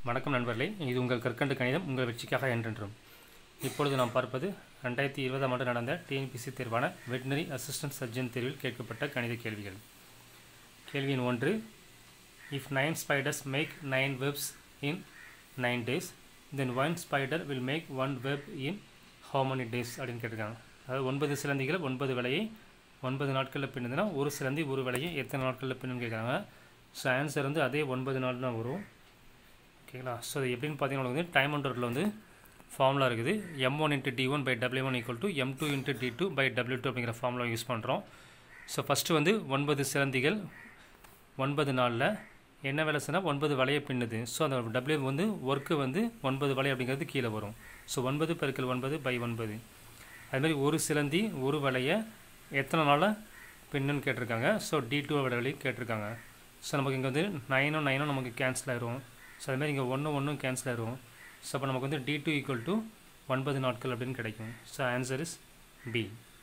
வணக்கம் நண்பர்களே இது உங்கள் கற்கண்டு கணிதம் உங்கள் வெற்றிக்காக என்றென்றும் இப்பொழுது நாம் பார்ப்பது ரெண்டாயிரத்தி இருபதாம் ஆண்டு நடந்த டிஎன்பிசி தேர்வான வெட்டினரி அசிஸ்டன்ட் சர்ஜன் தேர்வில் கேட்கப்பட்ட கணித கேள்விகள் கேள்வி எண் ஒன்று if nine spiders make nine webs in nine days then one spider will make one web in how many days அப்படின்னு கேட்டிருக்காங்க அதாவது ஒன்பது சிலந்திகள் ஒன்பது விலையை ஒன்பது நாட்களில் பின்னுதுன்னா ஒரு சிலந்தி ஒரு விலையை எத்தனை நாட்களில் பின்னுன்னு கேட்குறாங்க ஸோ ஆன்சர் வந்து அதே ஒன்பது நாள் தான் வரும் ஓகேங்களா ஸோ அது எப்படின்னு பார்த்தீங்கன்னா வந்து டைம் அண்டரில் வந்து ஃபார்முலா இருக்குது M one into D one by W one equal to M two into D two by W two அப்படிங்கிற ஃபார்முலா யூஸ் பண்ணுறோம் ஸோ ஃபஸ்ட்டு வந்து ஒன்பது சிலந்திகள் ஒன்பது நாளில் என்ன வேலை சொன்னால் ஒன்பது வலையை பின்னுது ஸோ அந்த டபிள்யூ வந்து ஒர்க்கு வந்து ஒன்பது வலை அப்படிங்கிறது கீழே வரும் ஸோ ஒன்பது பெருக்கல் ஒன்பது பை ஒன்பது அதுமாதிரி ஒரு சிலந்தி ஒரு வலையை எத்தனை நாளாக பின்னுன்னு கேட்டிருக்காங்க ஸோ டி டூ வழி கேட்டிருக்காங்க ஸோ நமக்கு இங்கே வந்து நைனும் நைனும் நமக்கு கேன்சல் ஆயிரும் ஸோ அதுமாதிரி இங்கே ஒன்று ஒன்றும் கேன்சல் ஆயிரும் ஸோ அப்போ நமக்கு வந்து டி டூ ஈக்குவல் டு ஒன்பது நாட்கள் அப்படின்னு கிடைக்கும் ஸோ ஆன்சர் இஸ் பி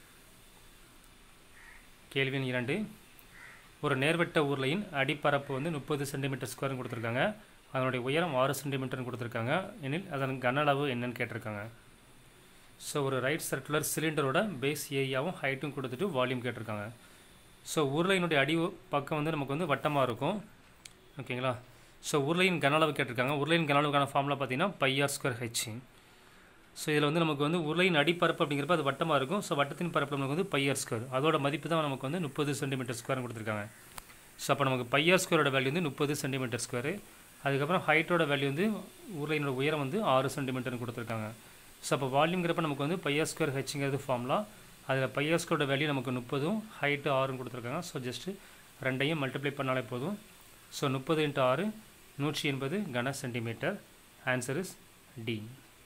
கேள்வி எண் இரண்டு ஒரு நேர்வட்ட உருளையின் அடிப்பரப்பு வந்து முப்பது சென்டிமீட்டர் ஸ்கொயர்னு கொடுத்துருக்காங்க அதனுடைய உயரம் ஆறு சென்டிமீட்டர்னு கொடுத்துருக்காங்க எனில் அதன் கன அளவு என்னன்னு கேட்டிருக்காங்க ஸோ ஒரு ரைட் சர்க்குலர் சிலிண்டரோட பேஸ் ஏரியாவும் ஹைட்டும் கொடுத்துட்டு வால்யூம் கேட்டிருக்காங்க ஸோ உருளையினுடைய அடி பக்கம் வந்து நமக்கு வந்து வட்டமாக இருக்கும் ஓகேங்களா ஸோ உருளையின் கன அளவு கேட்டிருக்காங்க உருளையின் கன அளவுக்கான ஃபார்முலா பார்த்தீங்கன்னா பையார் ஸ்கொயர் ஹெச் ஸோ இதில் வந்து நமக்கு வந்து உருளையின் அடிப்பரப்பு அப்படிங்கிறப்ப அது வட்டமாக இருக்கும் ஸோ வட்டத்தின் பரப்பு நமக்கு வந்து பையார் ஸ்கொயர் அதோட மதிப்பு தான் நமக்கு வந்து முப்பது சென்டிமீட்டர் ஸ்கொயர்னு கொடுத்துருக்காங்க ஸோ அப்போ நமக்கு பையார் ஸ்கொயரோட வேல்யூ வந்து முப்பது சென்டிமீட்டர் ஸ்கொயரு அதுக்கப்புறம் ஹைட்டோட வேல்யூ வந்து உருளையினோட உயரம் வந்து ஆறு சென்டிமீட்டர்னு கொடுத்துருக்காங்க ஸோ அப்போ வால்யூங்கிறப்ப நமக்கு வந்து பையார் ஸ்கொயர் ஹெச்ங்கிறது ஃபார்முலா அதில் பையார் ஸ்கொயரோட வேல்யூ நமக்கு முப்பதும் ஹைட்டு ஆறும் கொடுத்துருக்காங்க ஸோ ஜஸ்ட்டு ரெண்டையும் மல்டிப்ளை பண்ணாலே போதும் ஸோ முப்பது இன்ட்டு ஆறு நூற்றி எண்பது கன சென்டிமீட்டர் ஆன்சர் இஸ் டி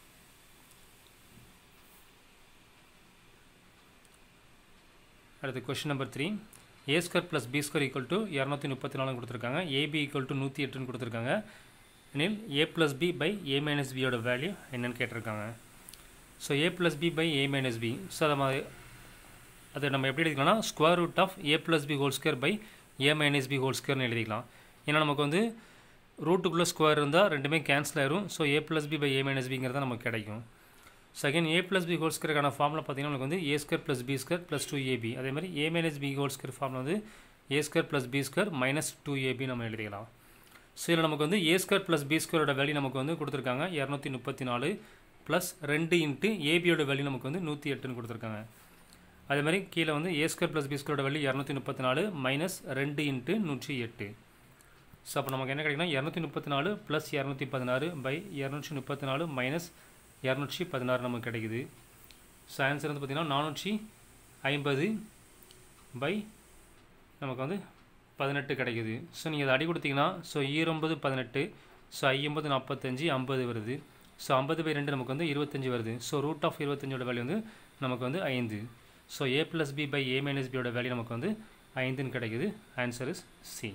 அடுத்து question number three A square plus B square equal to இரநூத்தி முப்பத்தி நாலு கொடுத்துருக்காங்க ஏபி ஈக்குவல் டு நூற்றி எட்டுன்னு கொடுத்துருக்காங்க எனில் A plus B by A minus பியோட வேல்யூ என்னன்னு கேட்டிருக்காங்க so A plus B by A minus B so அதை நம்ம அதை நம்ம எப்படி எழுதிக்கலாம்னா square root of A plus B whole square by A minus B whole ஸ்கொயர்னு எழுதிக்கலாம் ஏன்னா நமக்கு வந்து ரூட்டுக்குள்ளே ஸ்கொயர் இருந்தால் ரெண்டுமே கேன்சல் ஆயிரும் so A plus B by A minus பிங்கிறது நமக்கு கிடைக்கும் second A plus B whole ஸ்கொயருக்கான ஃபார்மில் பார்த்தீங்கன்னா நமக்கு வந்து A square plus B square plus two AB அதே மாதிரி A minus B whole square ஃபார்மில் வந்து A square plus B square minus two AB நம்ம எழுதிக்கலாம் ஸோ இதில் நமக்கு வந்து ஏ ஸ்கொயர் ப்ளஸ் பி ஸ்கொயரோட வேல்யூ நமக்கு வந்து கொடுத்துருக்காங்க இரநூத்தி முப்பத்தி நாலு ப்ளஸ் ரெண்டு இன்ட்டு ஏபியோட வேல்யூ நமக்கு வந்து நூற்றி எட்டுன்னு கொடுத்துருக்காங்க அதே மாதிரி கீழே வந்து ஏ ஸ்கொயர் ப்ளஸ் பி ஸ்கொயரோட வேல்யூ இரநூத்தி முப்பத்தி நாலு மைனஸ் ரெண்டு இன்ட்டு நூற்றி எட்டு ஸோ அப்போ நமக்கு என்ன கிடைக்குன்னா இரநூத்தி முப்பத்தி நாலு ப்ளஸ் இரநூத்தி பதினாறு பை இரநூற்றி முப்பத்தி நாலு மைனஸ் இரநூற்றி பதினாறு நமக்கு கிடைக்குது ஸோ ஆன்சர் வந்து பார்த்திங்கன்னா நானூற்றி ஐம்பது பை நமக்கு வந்து பதினெட்டு கிடைக்குது ஸோ நீங்கள் அதை அடி கொடுத்தீங்கன்னா ஸோ ஈரொம்பது பதினெட்டு ஸோ ஐம்பது நாற்பத்தஞ்சு ஐம்பது வருது ஸோ ஐம்பது பை ரெண்டு நமக்கு வந்து இருபத்தஞ்சி வருது ஸோ ரூட் ஆஃப் இருபத்தஞ்சோட வேல்யூ வந்து நமக்கு வந்து ஐந்து so A plus B by A minus பியோட வேல்யூ நமக்கு வந்து ஐந்துன்னு கிடைக்குது ஆன்சர் இஸ் சி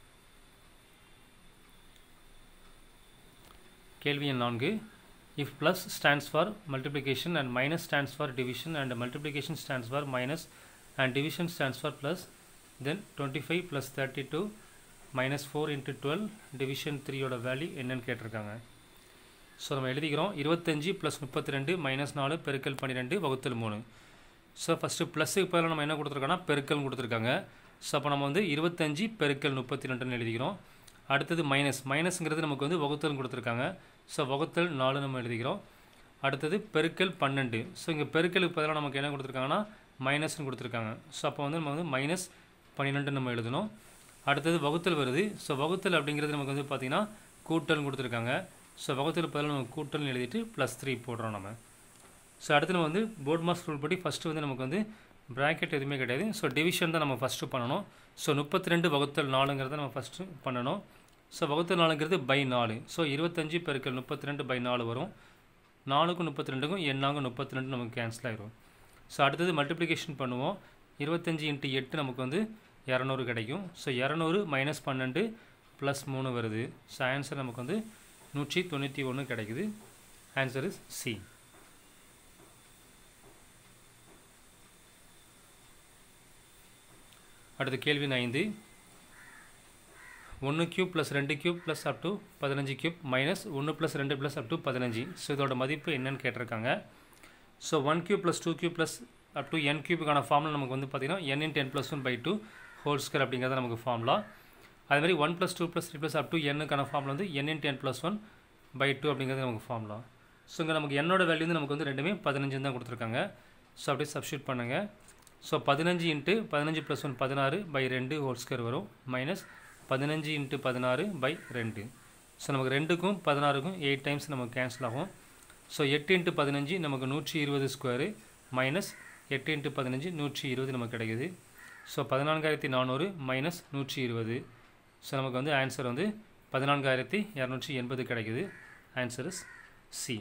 கேள்வி எண் நான்கு if plus stands for multiplication and minus stands for division and multiplication stands for minus and division stands for plus then 25 plus 32 minus 4 into 12 division 3 ஓட value என்னன்னு கேட்டிருக்காங்க ஸோ நம்ம எழுதிக்கிறோம் இருபத்தஞ்சி ப்ளஸ் முப்பத்தி ரெண்டு மைனஸ் நாலு பெருக்கல் பன்னிரெண்டு வகுத்தல் மூணு ஸோ ஃபஸ்ட்டு ப்ளஸ்ஸுக்கு பதில் நம்ம என்ன கொடுத்துருக்கோன்னா பெருக்கல் கொடுத்துருக்காங்க ஸோ அப்போ நம்ம வந்து இருபத்தஞ்சி பெருக்கல் முப்பத்தி ரெண்டுன்னு எழுதிக்கிறோம் அடுத்தது மைனஸ் மைனஸுங்கிறது நமக்கு வந்து வகுத்தல் கொடுத்துருக்காங்க ஸோ வகுத்தல் நாலு நம்ம எழுதிக்கிறோம் அடுத்தது பெருக்கல் பன்னெண்டு ஸோ இங்கே பெருக்கலுக்கு பதிலாக நமக்கு என்ன கொடுத்துருக்காங்கன்னா மைனஸ்னு கொடுத்துருக்காங்க ஸோ அப்போ வந்து நம்ம வந்து மைனஸ் பன்னிரெண்டு நம்ம எழுதணும் அடுத்தது வகுத்தல் வருது ஸோ வகுத்தல் அப்படிங்கிறது நமக்கு வந்து பார்த்திங்கன்னா கூட்டல்னு கொடுத்துருக்காங்க ஸோ வகுத்தல் பதிலாக நம்ம கூட்டல்னு எழுதிட்டு ப்ளஸ் த்ரீ போடுறோம் நம்ம ஸோ அடுத்து நம்ம வந்து போர்ட் மாஸ் ரூல் படி ஃபஸ்ட்டு வந்து நமக்கு வந்து ப்ராக்கெட் எதுவுமே கிடையாது ஸோ டிவிஷன் தான் நம்ம ஃபஸ்ட்டு பண்ணணும் ஸோ முப்பத்தி ரெண்டு வகுத்தல் நாலுங்கிறத நம்ம ஃபஸ்ட்டு பண்ணணும் ஸோ வகுத்தல் நாலுங்கிறது பை நாலு ஸோ இருபத்தஞ்சி பெருக்கள் முப்பத்தி ரெண்டு பை நாலு வரும் நாலுக்கும் முப்பத்தி ரெண்டுக்கும் எண்ணாங்க முப்பத்தி ரெண்டு நமக்கு கேன்சல் ஆயிரும் ஸோ அடுத்தது மல்டிப்ளிகேஷன் பண்ணுவோம் இருபத்தஞ்சி இன்ட்டு எட்டு நமக்கு வந்து இரநூறு கிடைக்கும் ஸோ இரநூறு மைனஸ் பன்னெண்டு ப்ளஸ் மூணு வருது ஸோ ஆன்சர் நமக்கு வந்து நூற்றி தொண்ணூற்றி ஒன்று கிடைக்குது ஆன்சர் இஸ் சி அடுத்த கேள்வி ஐந்து ஒன்று க்யூப் ப்ளஸ் ரெண்டு க்யூப் ப்ளஸ் அப் டு பதினஞ்சு க்யூப் மைனஸ் ஒன்று ப்ளஸ் ரெண்டு ப்ளஸ் அப் டு பதினஞ்சு ஸோ இதோட மதிப்பு என்னன்னு கேட்டிருக்காங்க so one cube plus two cube plus up to N க்யூபுக்கான ஃபார்முலா நமக்கு வந்து பார்த்திங்கன்னா N in ten plus one by two whole square அப்படிங்கிறது நமக்கு ஃபார்முலா அதுமாதிரி one plus two plus three plus up to என்னுக்கான ஃபார்முலா வந்து N in ten plus one by two அப்படிங்கிறது நமக்கு ஃபார்முலா ஸோ இங்கே நமக்கு என்னோட வேல்யூ வந்து நமக்கு வந்து ரெண்டுமே பதினஞ்சு தான் கொடுத்துருக்காங்க ஸோ அப்படியே சப்ஸ்டியூட் பண்ணுங்கள் ஸோ பதினஞ்சு இன்ட்டு பதினஞ்சு ப்ளஸ் ஒன் பதினாறு பை ரெண்டு ஹோல் ஸ்கொயர் வரும் மைனஸ் பதினஞ்சு இன்ட்டு பதினாறு பை ரெண்டு ஸோ நமக்கு ரெண்டுக்கும் பதினாறுக்கும் எயிட் டைம்ஸ் நமக்கு கேன்சல் ஆகும் ஸோ எட்டு இன்ட்டு பதினஞ்சு நமக்கு நூற்றி இருபது ஸ்கொயரு மைனஸ் எட்டு இன்ட்டு பதினஞ்சு நூற்றி இருபது நமக்கு கிடைக்குது ஸோ பதினான்காயிரத்தி நானூறு மைனஸ் நூற்றி இருபது ஸோ நமக்கு வந்து ஆன்சர் வந்து பதினான்காயிரத்தி இரநூற்றி எண்பது கிடைக்குது ஆன்சர் இஸ் சி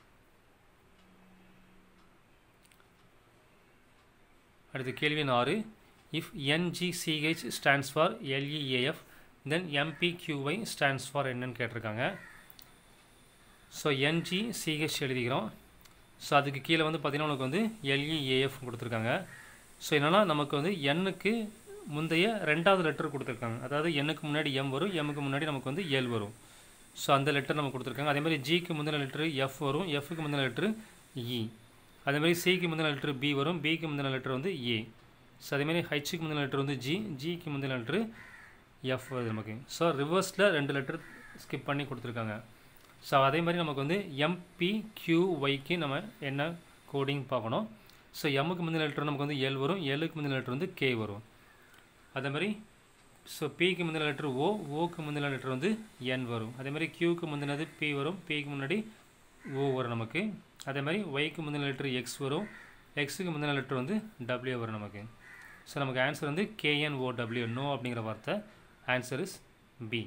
அடுத்து கேள்வி எண் ஆறு if NGCH stands for LEAF then MBQY stands for என்னன்னு கேட்டிருக்காங்க ஸோ என்ஜிசிஹெச் எழுதிக்கிறோம் ஸோ அதுக்கு கீழே வந்து பார்த்திங்கன்னா உனக்கு வந்து எல்இஏஎஃப் கொடுத்துருக்காங்க ஸோ என்னென்னா நமக்கு வந்து எண்ணுக்கு முந்தைய ரெண்டாவது லெட்டர் கொடுத்துருக்காங்க அதாவது எண்ணுக்கு முன்னாடி எம் வரும் எம்முக்கு முன்னாடி நமக்கு வந்து எல் வரும் ஸோ அந்த லெட்டர் நமக்கு கொடுத்துருக்காங்க அதே மாதிரி ஜிக்கு முந்தின லெட்ரு எஃப் வரும் எஃப்க்கு முந்தின லெட்ரு இ அதேமாதிரி சிக்கு முந்தின லெட்ரு பி வரும் பிக்கு முந்தின லெட்ரு வந்து ஏ ஸோ அதேமாதிரி ஹைச்சுக்கு முந்தின லெட்ரு வந்து ஜி ஜிக்கு முந்தின லெட்ரு எஃப் வருது நமக்கு ஸோ ரிவர்ஸில் ரெண்டு லெட்டர் ஸ்கிப் பண்ணி கொடுத்துருக்காங்க ஸோ அதே மாதிரி நமக்கு வந்து எம்பி கியூ ஒய்க்கு நம்ம என்ன கோடிங் பார்க்கணும் ஸோ எம்முக்கு முந்தின லெட்டர் நமக்கு வந்து எல் வரும் எல்லுக்கு முந்தின லெட்டர் வந்து கே வரும் அதே மாதிரி ஸோ பிக்கு முந்தின லெட்டர் ஓ ஓக்கு முந்தின லெட்டர் வந்து என் வரும் அதே மாதிரி கியூக்கு முந்தினது பி வரும் பிக்கு முன்னாடி ஓ வரும் நமக்கு அதே மாதிரி ஒய்க்கு முந்தின லெட்டர் எக்ஸ் வரும் எக்ஸுக்கு முந்தின லெட்டர் வந்து டபிள்யூ வரும் நமக்கு ஸோ நமக்கு ஆன்சர் வந்து கேஎன்ஓ டபிள்யூ நோ அப்படிங்கிற வார்த்தை ஆன்சர் இஸ் பி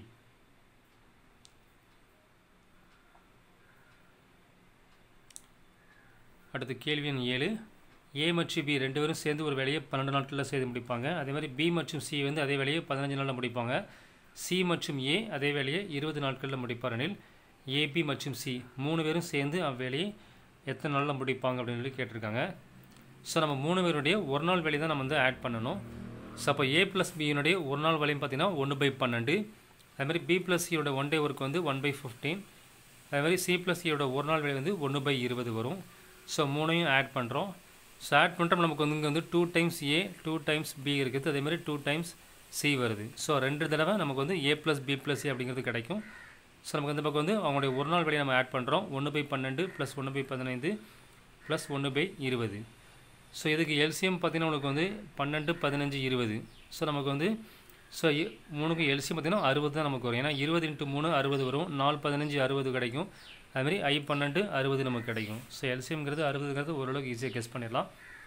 அடுத்து கேள்வி எண் ஏழு ஏ மற்றும் பி ரெண்டு பேரும் சேர்ந்து ஒரு வேலையை பன்னெண்டு நாட்களில் செய்து முடிப்பாங்க அதே மாதிரி பி மற்றும் சி வந்து அதே வேலையை பதினஞ்சு நாளில் முடிப்பாங்க சி மற்றும் ஏ அதே வேலையை இருபது நாட்களில் முடிப்பார் எனில் ஏபி மற்றும் சி மூணு பேரும் சேர்ந்து அவ்வேலையை எத்தனை நாளில் முடிப்பாங்க அப்படின்னு சொல்லி கேட்டிருக்காங்க ஸோ நம்ம மூணு பேருடைய ஒரு நாள் வேலையை தான் நம்ம வந்து ஆட் பண்ணணும் ஸோ அப்போ ஏ ப்ளஸ் பியினுடைய ஒரு நாள் வேலையும் பார்த்தீங்கன்னா ஒன்று பை பன்னெண்டு அதுமாதிரி பி ப்ளஸ் சியோட ஒன் டே ஒர்க் வந்து ஒன் பை ஃபிஃப்டீன் அதுமாதிரி சி ப்ளஸ் சியோட ஒரு நாள் வேலை வந்து ஒன்று பை இருபது வரும் ஸோ மூணையும் ஆட் பண்ணுறோம் ஸோ ஆட் பண்ணிட்டோம் நமக்கு வந்து இங்கே வந்து two times A two times B இருக்குது அதேமாதிரி டூ டைம்ஸ் சி வருது ஸோ ரெண்டு தடவை நமக்கு வந்து A plus B plus C அப்படிங்கிறது கிடைக்கும் ஸோ நமக்கு இந்த பக்கம் வந்து அவங்களுடைய ஒரு நாள் வேலையை நம்ம ஆட் பண்ணுறோம் ஒன்று பை பன்னெண்டு ப்ளஸ் ஒன்று பை பதினைந்து ப்ளஸ் ஒன்று பை இருபது ஸோ இதுக்கு எல்சிஎம் பார்த்தீங்கன்னா உங்களுக்கு வந்து பன்னெண்டு பதினஞ்சு இருபது ஸோ நமக்கு வந்து ஸோ மூணுக்கு எல்சிஎம் பார்த்தீங்கன்னா அறுபது தான் நமக்கு வரும் ஏன்னா இருபது இன்ட்டு மூணு அறுபது வரும் நாலு பதினஞ்சு அறுபது கிடைக்கும் அதுமாதிரி ஐ பன்னெண்டு அறுபது நமக்கு கிடைக்கும் ஸோ எல்சிஎம்ங்கிறது அறுபதுங்கிறது ஓரளவுக்கு ஈஸியாக கெஸ் பண்ணிடலாம்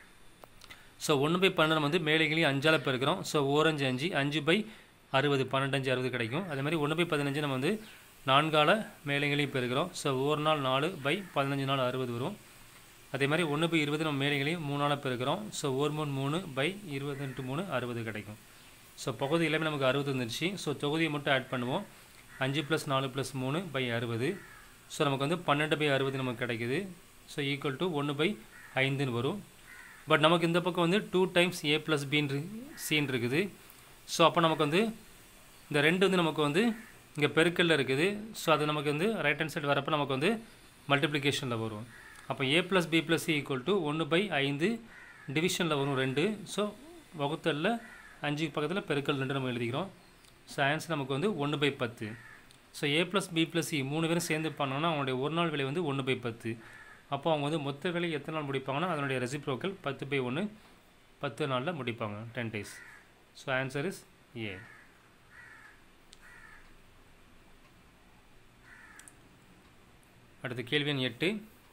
ஸோ ஒன்று பை பன்னெண்டு வந்து மேலைகளையும் அஞ்சால் பெருக்கிறோம் ஸோ ஓரஞ்சு அஞ்சு அஞ்சு பை அறுபது பன்னெண்டு அஞ்சு அறுபது கிடைக்கும் அதே மாதிரி ஒன்று பை பதினஞ்சு நம்ம வந்து நான்கால மேலைகளையும் பெருக்கிறோம் ஸோ ஒரு நாள் நாலு பை பதினஞ்சு நாள் அறுபது வரும் அதே மாதிரி ஒன்று பை இருபது நம்ம மேலைகளையும் மூணால் பெருக்கிறோம் ஸோ ஒரு மூணு மூணு பை இருபது இன்ட்டு மூணு அறுபது கிடைக்கும் ஸோ பகுதி எல்லாமே நமக்கு அறுபது வந்துருச்சு ஸோ தொகுதியை மட்டும் ஆட் பண்ணுவோம் அஞ்சு ப்ளஸ் நாலு ப்ளஸ் மூணு பை அறுபது ஸோ நமக்கு வந்து பன்னெண்டு பை அறுபது நமக்கு கிடைக்குது ஸோ ஈக்குவல் டு ஒன்று பை ஐந்துன்னு வரும் பட் நமக்கு இந்த பக்கம் வந்து டூ டைம்ஸ் ஏ ப்ளஸ் பின்னு சின்னு இருக்குது ஸோ அப்போ நமக்கு வந்து இந்த ரெண்டு வந்து நமக்கு வந்து இங்கே பெருக்கல்ல இருக்குது ஸோ அது நமக்கு வந்து ரைட் ஹேண்ட் சைடு வரப்போ நமக்கு வந்து மல்டிப்ளிகேஷனில் வரும் அப்போ A plus B plus C equal to ஒன்று பை ஐந்து டிவிஷனில் வரும் ரெண்டு ஸோ வகுத்தலில் அஞ்சு பக்கத்தில் பெருக்கல் ரெண்டு நம்ம எழுதிக்கிறோம் ஸோ ஆன்சர் நமக்கு வந்து ஒன்று பை பத்து so A plus B plus C மூணு பேரும் சேர்ந்து பண்ணோன்னா அவங்களுடைய ஒரு நாள் விலை வந்து ஒன்று பை பத்து அப்போ அவங்க வந்து மொத்த விலை எத்தனை நாள் முடிப்பாங்கன்னா அதனுடைய ரெசிப்ரோக்கல் பத்து பை ஒன்று பத்து நாளில் முடிப்பாங்க ten days so answer is A அடுத்த கேள்வி எண் எட்டு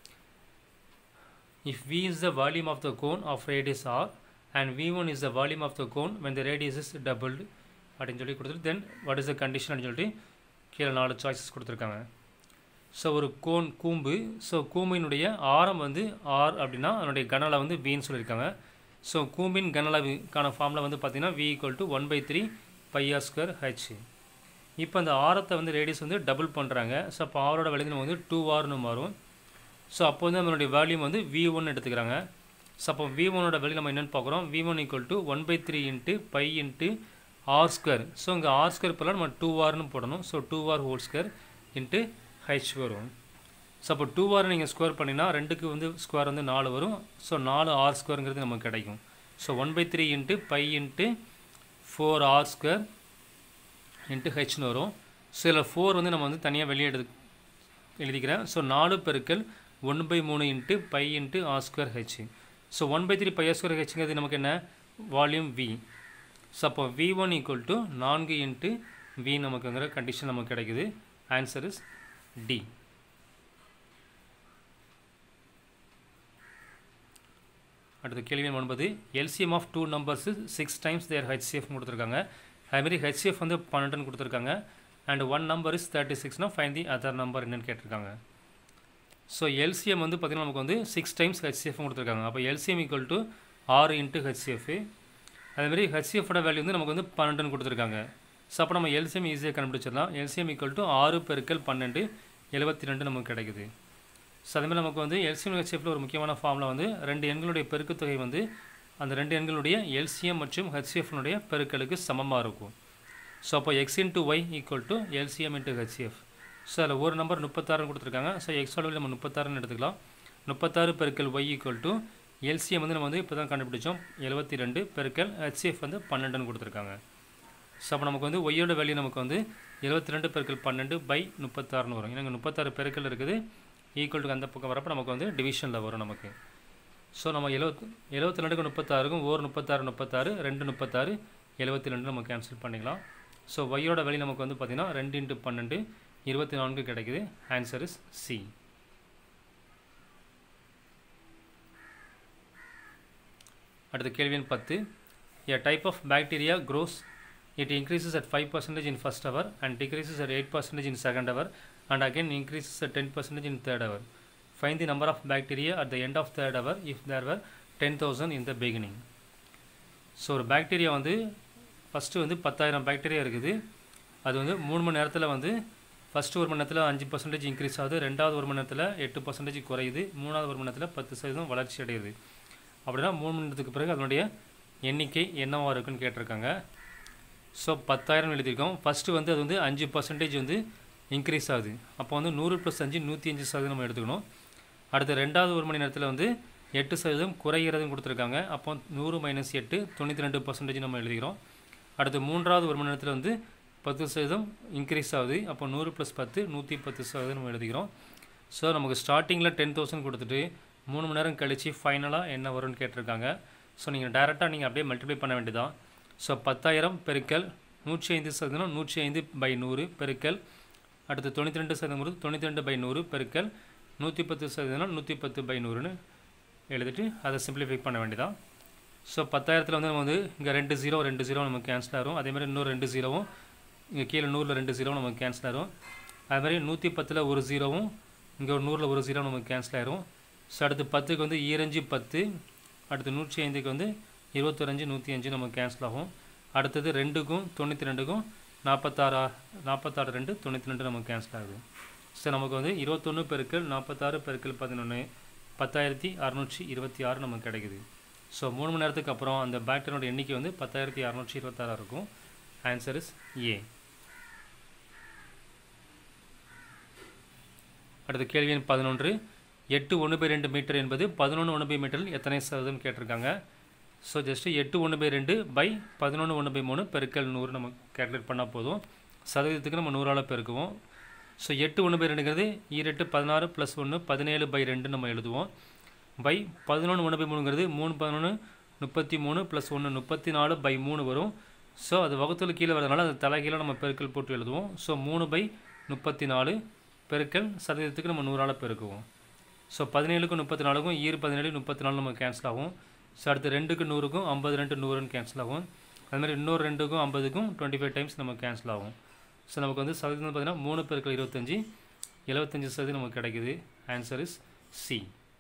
if V is the volume of the cone of radius R and V one is the volume of the cone when the radius is doubled அப்படின்னு சொல்லி கொடுத்துட்டு then what is the condition அப்படின்னு சொல்லிட்டு கீழே நாலு சாய்ஸஸ் கொடுத்துருக்காங்க so ஒரு cone கூம்பு ஸோ கூம்பினுடைய ஆரம் வந்து ஆர் அப்படின்னா அதனுடைய கனலா வந்து வின்னு சொல்லியிருக்காங்க ஸோ கூம்பின் கனலாவுக்கான ஃபார்மில் வந்து பார்த்திங்கன்னா V equal to one by three pi R square H இப்போ அந்த ஆரத்தை வந்து ரேடியஸ் வந்து டபுள் பண்ணுறாங்க ஸோ அப்போ ஆரோட விலை நம்ம வந்து டூ ஆர்னு மாறும் ஸோ அப்போ வந்து நம்மளுடைய வேல்யூம் வந்து வி ஒன் எடுத்துக்கிறாங்க ஸோ அப்போ வி ஒனோட வேல்யூ நம்ம என்னென்னு பார்க்குறோம் V one equal to one by three into pi into R square so இங்கே ஆர் ஸ்கொயர் போல நம்ம டூ ஆர்னு போடணும் so two R whole square into H வரும் ஸோ அப்போ டூ ஆர் நீங்கள் ஸ்கொயர் பண்ணினா ரெண்டுக்கு வந்து ஸ்கொயர் வந்து நாலு வரும் ஸோ நாலு ஆர் ஸ்கொயருங்கிறது நமக்கு கிடைக்கும் so one by three into pi into four R square into ஹெச்னு வரும் ஸோ இதில் ஃபோர் வந்து நம்ம வந்து தனியாக வெளியே எடு எழுதிக்கிறேன் ஸோ நாலு பெருக்கல் ஒன் பை மூணு into pi into R square H so one by three pi R square ஹெச்ங்கிறது நமக்கு என்ன வால்யூம் வி ஸோ அப்போ வி ஒன் ஈக்குவல் டு நான்கு இன்ட்டு வி நமக்குங்கிற கண்டிஷன் நமக்கு கிடைக்குது ஆன்சர் இஸ் டி அடுத்த கேள்வி எண் ஒன்பது LCM of two numbers six times their HCF கொடுத்துருக்காங்க அதுமாரி ஹெச்சிஎஃப் வந்து பன்னெண்டுன்னு கொடுத்துருக்காங்க and one number is thirty சிக்ஸ்னா ஃபைன் தி அதர் நம்பர் என்னன்னு கேட்டிருக்காங்க ஸோ எல்சிஎம் வந்து பார்த்திங்கன்னா நமக்கு வந்து சிக்ஸ் டைம்ஸ் ஹெச்சிஎஃப் கொடுத்துருக்காங்க அப்போ எல்சிஎம் ஈக்குவல் டு ஆறு இன்ட்டு ஹெச்சிஎஃப் அதேமாதிரி ஹெச்சிஎஃபோட வேல்யூ வந்து நமக்கு வந்து பன்னெண்டுன்னு கொடுத்துருக்காங்க ஸோ அப்போ நம்ம எல்சிஎம் ஈஸியாக கண்டுபிடிச்சிடலாம் எல்சிஎம் ஈக்குவல் டு ஆறு பெருக்கல் பன்னெண்டு எழுபத்தி ரெண்டு நமக்கு கிடைக்குது ஸோ அதேமாதிரி நமக்கு வந்து எல்சிஎம் ஹெச்எஃப்பில் ஒரு முக்கியமான ஃபார்மில் வந்து ரெண்டு எண்களுடைய பெருக்குத்தொகை வந்து அந்த ரெண்டு எண்களுடைய எல்சிஎம் மற்றும் ஹெச்சிஎஃப்னுடைய பெருக்களுக்கு சமமாக இருக்கும் ஸோ அப்போ X into Y equal to LCM into HCF so அதில் ஒரு நம்பர் முப்பத்தாறுன்னு கொடுத்துருக்காங்க ஸோ எக்ஸோட நம்ம முப்பத்தாறுன்னு எடுத்துக்கலாம் முப்பத்தாறு பெருக்கல் ஒய் ஈக்குவல் டு எல்சிஎம் வந்து நம்ம வந்து இப்போ தான் கண்டுபிடிச்சோம் எழுபத்தி ரெண்டு பெருக்கல் ஹெச்சிஎஃப் வந்து பன்னெண்டுன்னு கொடுத்துருக்காங்க ஸோ அப்போ நமக்கு வந்து ஒய்யோட வேல்யூ நமக்கு வந்து எழுபத்தி ரெண்டு பெருக்கல் பன்னெண்டு பை முப்பத்தாறுன்னு வரும் ஏன்னா முப்பத்தாறு பெருக்கல் இருக்குது ஈக்குவல் டு அந்த பக்கம் வரப்போ நமக்கு வந்து டிவிஷனில் வரும் நமக்கு ஸோ நம்ம எழுபத் எழுபத்தி ரெண்டுக்கு முப்பத்தாறுக்கும் ஓர் முப்பத்தாறு முப்பத்தாறு ரெண்டு முப்பத்தாறு எழுபத்தி ரெண்டு நம்ம கேன்சல் பண்ணிக்கலாம் ஸோ ஒய்யோட வேல்யூ நமக்கு வந்து பார்த்திங்கன்னா ரெண்டு இன்ட்டு பன்னெண்டு இருபத்தி நான்கு கிடைக்குது ஆன்சர் இஸ் சி அடுத்த கேள்வி எண் பத்து a type of bacteria grows it increases at 5 percentage in first hour and decreases at 8 percentage in second hour and again increases at 10 percentage in third hour find the number of bacteria at the end of third hour if there were 10000 in the beginning so ஒரு bacteria வந்து first வந்து பத்தாயிரம் bacteria இருக்குது அது வந்து மூணு மணி நேரத்தில் வந்து ஃபஸ்ட்டு ஒரு மணி நேரத்தில் அஞ்சு பர்சன்டேஜ் இன்க்ரீஸ் ஆகுது ரெண்டாவது ஒரு மணி நேரத்தில் எட்டு பர்சன்டேஜ் குறையுது மூணாவது ஒரு மணி நேரத்தில் பத்து சதவீதம் வளர்ச்சி அடையுது அப்படின்னா மூணு மணி நேரத்துக்கு பிறகு அதனுடைய எண்ணிக்கை என்னவாக இருக்குன்னு கேட்டிருக்காங்க ஸோ பத்தாயிரம் எழுதியிருக்கோம் ஃபஸ்ட்டு வந்து அது வந்து அஞ்சு பர்சன்டேஜ் வந்து இன்க்ரீஸ் ஆகுது அப்போ வந்து நூறு ப்ளஸ் அஞ்சு நூற்றி அஞ்சு சதவீதம் நம்ம எடுத்துக்கணும் அடுத்த ரெண்டாவது ஒரு மணி நேரத்தில் வந்து எட்டு சதவீதம் குறைகிறதுன்னு கொடுத்துருக்காங்க அப்போ நூறு மைனஸ் எட்டு தொண்ணூற்றி ரெண்டு பர்சன்டேஜ் நம்ம எழுதிக்கிறோம் அடுத்து மூன்றாவது ஒரு மணி நேரத்தில் வந்து பத்து சதவீதம் இன்க்ரீஸ் ஆகுது அப்போ நூறு ப்ளஸ் பத்து நூற்றி பத்து சதவீதம் நம்ம எழுதிக்கிறோம் ஸோ நமக்கு ஸ்டார்டிங்கில் டென் தௌசண்ட் கொடுத்துட்டு மூணு மணி நேரம் கழித்து ஃபைனலாக என்ன வரும்னு கேட்டிருக்காங்க ஸோ நீங்கள் டேரெக்டாக நீங்கள் அப்படியே மல்டிப்ளை பண்ண வேண்டியதான் ஸோ பத்தாயிரம் பெருக்கல் நூற்றி ஐந்து சதவீதம் நூற்றி ஐந்து பை நூறு பெருக்கல் அடுத்து தொண்ணூற்றி ரெண்டு சதவீதம் தொண்ணூற்றி ரெண்டு பை நூறு பெருக்கல் நூற்றி பத்து சதவீதம் நூற்றி பத்து பை நூறுன்னு எழுதிட்டு அதை சிம்பிளிஃபை பண்ண வேண்டியதான் ஸோ பத்தாயிரத்தில் வந்து நம்ம வந்து இங்கே ரெண்டு ஜீரோ ரெண்டு ஜீரோ நமக்கு கேன்சல் ஆகும் அதேமாதிரி இன்னொரு ரெண்டு ஜீரோவும் இங்கே கீழே நூறில் ரெண்டு ஜீரோவும் நமக்கு கேன்சல் ஆகும் அதுமாதிரி நூற்றி பத்தில் ஒரு ஜீரோவும் இங்கே ஒரு நூறில் ஒரு ஜீரோ நமக்கு கேன்சல் ஆயிரும் ஸோ அடுத்து பத்துக்கு வந்து ஈரஞ்சு பத்து அடுத்து நூற்றி ஐந்துக்கு வந்து இருபத்தொரஞ்சு நூற்றி அஞ்சு நமக்கு கேன்சல் ஆகும் அடுத்தது ரெண்டுக்கும் தொண்ணூற்றி ரெண்டுக்கும் நாற்பத்தாறு நாற்பத்தாறு ரெண்டு தொண்ணூற்றி ரெண்டு நமக்கு கேன்சல் ஆகுது ஸோ நமக்கு வந்து இருபத்தொன்று பெருக்கள் நாற்பத்தாறு பெருக்கள் பதினொன்று பத்தாயிரத்தி அறநூற்றி இருபத்தி ஆறு நமக்கு கிடைக்குது ஸோ மூணு மணி நேரத்துக்கு அப்புறம் அந்த பாக்டீரியோட எண்ணிக்கை வந்து பத்தாயிரத்தி அறநூற்றி இருபத்தாறு இருக்கும் ஆன்சர் இஸ் ஏ அடுத்த கேள்வி எண் பதினொன்று எட்டு ஒன்று பை ரெண்டு மீட்டர் என்பது பதினொன்று ஒன்று பை மீட்டரில் எத்தனை சதவீதம் கேட்டிருக்காங்க ஸோ ஜஸ்ட்டு எட்டு ஒன்று பை ரெண்டு பை பதினொன்று ஒன்று பை மூணு பெருக்கல் நூறு நம்ம கேல்குலேட் பண்ணால் போதும் சதவீதத்துக்கு நம்ம நூறால் பெருக்குவோம் ஸோ எட்டு ஒன்று பை ரெண்டுங்கிறது ஈரெட்டு பதினாறு ப்ளஸ் ஒன்று பதினேழு பை ரெண்டு நம்ம எழுதுவோம் பை பதினொன்று ஒன்று பை மூணுங்கிறது மூணு பதினொன்று முப்பத்தி மூணு ப்ளஸ் ஒன்று முப்பத்தி நாலு பை மூணு வரும் ஸோ அது வகுத்தில் கீழே வரதுனால அது தலைகீழே நம்ம பெருக்கல் போட்டு எழுதுவோம் ஸோ மூணு பை முப்பத்தி நாலு பெருக்கல் சதவீதத்துக்கு நம்ம நூறால் பெருக்குவோம் ஸோ பதினேழுக்கும் முப்பத்தி நாலுக்கும் ஈர் பதினேழு முப்பத்தி நாலு நம்ம கேன்சல் ஆகும் ஸோ அடுத்து ரெண்டுக்கு நூறுக்கும் ஐம்பது ரெண்டு நூறுன்னு கேன்சல் ஆகும் அதுமாதிரி இன்னொரு ரெண்டுக்கும் ஐம்பதுக்கும் டுவெண்ட்டி ஃபைவ் டைம்ஸ் நம்ம கேன்சல் ஆகும் ஸோ நமக்கு வந்து சதவீதம் பார்த்தீங்கன்னா மூணு பெருக்கள் இருபத்தஞ்சி எழுபத்தஞ்சி சதவீதம் நமக்கு கிடைக்குது ஆன்சர் இஸ் சி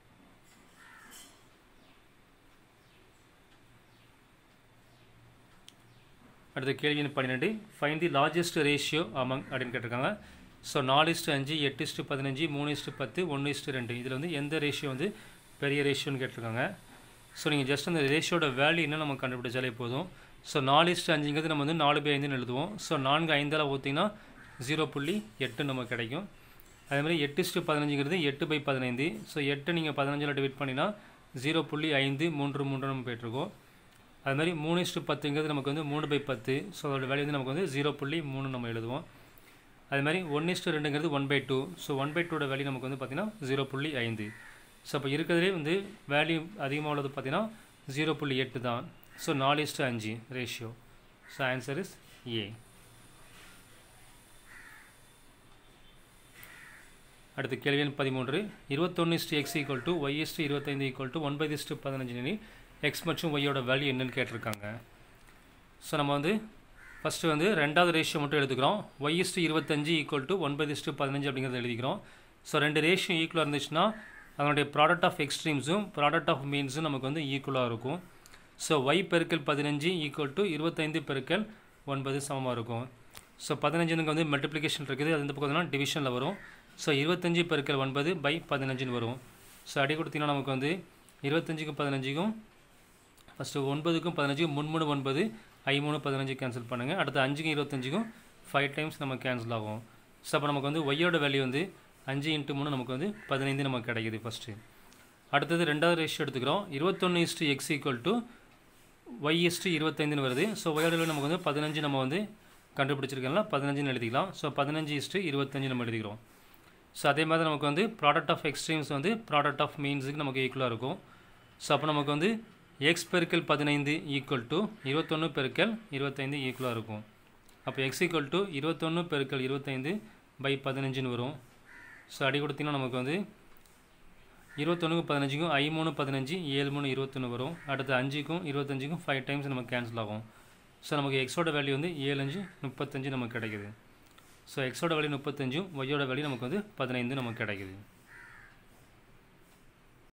அடுத்த கேள்வி எண் பன்னிரெண்டு find the largest ratio among அப்படின்னு கேட்டிருக்காங்க ஸோ நாலு இஸ்ட்டு அஞ்சு எட்டு இஸ்ட்டு பதினஞ்சு மூணு இஸ்ட்டு பத்து ஒன்று இஸ்ட்டு ரெண்டு இதில் வந்து எந்த ரேஷியோ வந்து பெரிய ரேஷியோன்னு கேட்டிருக்காங்க ஸோ நீங்கள் ஜஸ்ட் அந்த ரேஷியோட வேல்யூ என்ன நம்ம கண்டுபிடிச்சாலே போதும் ஸோ நாலு இஸ்ட்டு அஞ்சுங்கிறது நம்ம வந்து நாலு பை ஐந்துன்னு எழுதுவோம் ஸோ நான்கு ஐந்தால் ஊற்றிங்கன்னா ஜீரோ புள்ளி எட்டு நமக்கு கிடைக்கும் அதே மாதிரி எட்டு இஸ்ட்டு பதினஞ்சுங்கிறது எட்டு பை பதினைந்து ஸோ எட்டு நீங்கள் பதினஞ்சில் டிவைட் பண்ணினா ஜீரோ புள்ளி ஐந்து மூன்று மூன்று நம்ம போயிட்டுருக்கோம் அது மாதிரி மூணு இஸ்ட்டு பத்துங்கிறது நமக்கு வந்து மூணு பை பத்து ஸோ அதோட வேல்யூ வந்து நமக்கு வந்து ஜீரோ புள்ளி மூணு நம்ம எழுதுவோம் அது மாதிரி ஒன் இஸ்ட்டு ரெண்டுங்கிறது one by two so one by டூட வேல்யூ நமக்கு வந்து பார்த்திங்கன்னா ஜீரோ புள்ளி ஐந்து ஸோ அப்போ இருக்கிறதுலே வந்து வேல்யூ அதிகமாக உள்ளது பார்த்திங்கன்னா ஜீரோ புள்ளி எட்டு தான் ஸோ நாலு இஸ்ட்டு அஞ்சு ratio so answer is A அடுத்து கேள்வி எண் பதிமூன்று இருபத்தொன்று is to X equal to Y is to இருபத்தைந்து ஈக்குவல் டு ஒன்பது இஸ்ட்டு பதினஞ்சு எனில் எக்ஸ் மற்றும் ஒய்யோட வேல்யூ என்னன்னு கேட்டிருக்காங்க ஸோ நம்ம வந்து ஃபஸ்ட்டு வந்து ரெண்டாவது ரேஷியோ மட்டும் எடுத்துக்கிறோம் ஒய் இஸ்ட்டு இருபத்தஞ்சு ஈக்குவல் டு ஒன்பது இஸ்ட்டு பதினஞ்சு அப்படிங்கிறத எழுதிக்கிறோம் ஸோ ரெண்டு ரேஷியோ ஈக்குவலாக இருந்துச்சுன்னா அதனுடைய ப்ராடக்ட் ஆஃப் எக்ஸ்ட்ரீம்ஸும் ப்ராடக்ட் ஆஃப் மீன்ஸும் நமக்கு வந்து ஈக்குவலாக இருக்கும் ஸோ ஒய் பெருக்கல் பதினஞ்சு ஈக்குவல் டு இருபத்தைந்து பெருக்கல் ஒன்பது சமமாக இருக்கும் ஸோ பதினஞ்சுனுக்கு வந்து மல்டிப்ளிகேஷன் இருக்குது அது இந்த பக்கம் வந்து டிவிஷனில் வரும் ஸோ இருபத்தஞ்சி பெருக்கல் ஒன்பது பை பதினஞ்சுன்னு வரும் ஸோ அடி கொடுத்தீங்கன்னா நமக்கு வந்து இருபத்தஞ்சுக்கும் பதினஞ்சுக்கும் ஃபஸ்ட்டு ஒன்பதுக்கும் பதினஞ்சுக்கும் முன்மூணு ஒன்பது ஐ மூணு பதினஞ்சு கேன்சல் பண்ணுங்கள் அடுத்து அஞ்சுக்கும் இருபத்தஞ்சுக்கும் ஃபைவ் டைம்ஸ் நம்ம கேன்சல் ஆகும் ஸோ அப்போ நமக்கு வந்து ஒய்யோட வேல்யூ வந்து அஞ்சு இன்ட்டு மூணு நமக்கு வந்து பதினைந்து நமக்கு கிடைக்குது ஃபஸ்ட்டு அடுத்தது ரெண்டாவது ரேஷியோ எடுத்துக்கிறோம் இருபத்தொன்று is to X equal to Y is to இருபத்தைந்துன்னு வருது ஸோ ஒய்யோட வேல்யூ நமக்கு வந்து பதினஞ்சு நம்ம வந்து கண்டுபிடிச்சிருக்கோம்ல பதினஞ்சுன்னு எழுதிக்கலாம் ஸோ பதினஞ்சு இஸ்ட்டு இருபத்தஞ்சு நம்ம எழுதிக்கிறோம் ஸோ அதே மாதிரி நமக்கு வந்து ப்ராடக்ட் ஆஃப் எக்ஸ்ட்ரீம்ஸ் வந்து ப்ராடக்ட் ஆஃப் மீன்ஸுக்கு நமக்கு ஈக்குவலாக இருக்கும் ஸோ அப்போ நமக்கு வந்து எக்ஸ் பெருக்கல் பதினைந்து ஈக்குவல் டு இருபத்தொன்று பெருக்கல் இருபத்தைந்து ஈக்குவலாக இருக்கும் அப்போ எக்ஸ் ஈக்குவல் டு இருபத்தொன்று பெருக்கல் இருபத்தைந்து பை பதினஞ்சுன்னு வரும் ஸோ அடி கொடுத்தீங்கன்னா நமக்கு வந்து இருபத்தொன்றுக்கும் பதினஞ்சுக்கும் ஐ மூணு பதினஞ்சு ஏழு மூணு இருபத்தொன்று வரும் அடுத்து அஞ்சுக்கும் இருபத்தஞ்சுக்கும் ஃபைவ் டைம்ஸ் நமக்கு கேன்சல் ஆகும் ஸோ நமக்கு எக்ஸோட வேல்யூ வந்து ஏழு அஞ்சு முப்பத்தஞ்சு நமக்கு கிடைக்குது ஸோ எக்ஸோட வேல்யூ முப்பத்தஞ்சும் ஒய்யோட வேல்யூ நமக்கு வந்து பதினைந்து நமக்கு கிடைக்குது